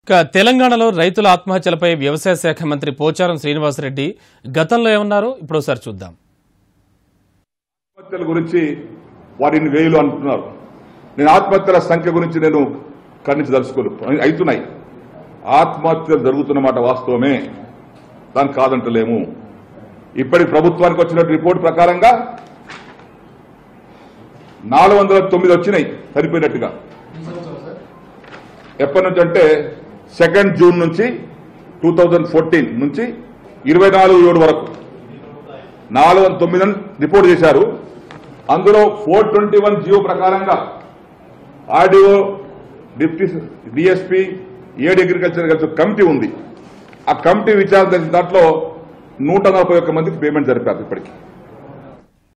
ఇక తెలంగాణలో రైతుల ఆత్మహత్యలపై వ్యవసాయ శాఖ మంత్రి పోచారం శ్రీనివాసరెడ్డి గతంలో ఏమన్నారో ఇప్పుడు ఒకసారి చూద్దాం ఆత్మహత్యల గురించి వారిని వేలు అంటున్నారు నేను ఆత్మహత్యల సంఖ్య గురించి నేను ఖండించదలుచుకోను అవుతున్నాయి ఆత్మహత్యలు జరుగుతున్న మాట వాస్తవమే దాన్ని కాదంటలేము ఇప్పటి ప్రభుత్వానికి వచ్చిన రిపోర్ట్ ప్రకారంగా నాలుగు వందల తొమ్మిది వచ్చినాయి సరిపోయినట్టుగా ఎప్పటి నుంచి అంటే సెకండ్ జూన్ నుంచి టూ థౌజండ్ ఫోర్టీన్ నుంచి ఇరవై నాలుగు ఏడు వరకు నాలుగు వందల తొమ్మిది రిపోర్ట్ చేశారు అందులో ఫోర్ ట్వంటీ వన్ జియో ప్రకారంగా ఆర్డీఓ డిప్యూటీ డిఎస్పీ ఏడు అగ్రికల్చర్ కలిసి ఒక కమిటీ ఉంది ఆ కమిటీ విచారణ జరిగిన దాంట్లో నూట నలభై ఒక్క మందికి పేమెంట్ జరిపారు ఇప్పటికి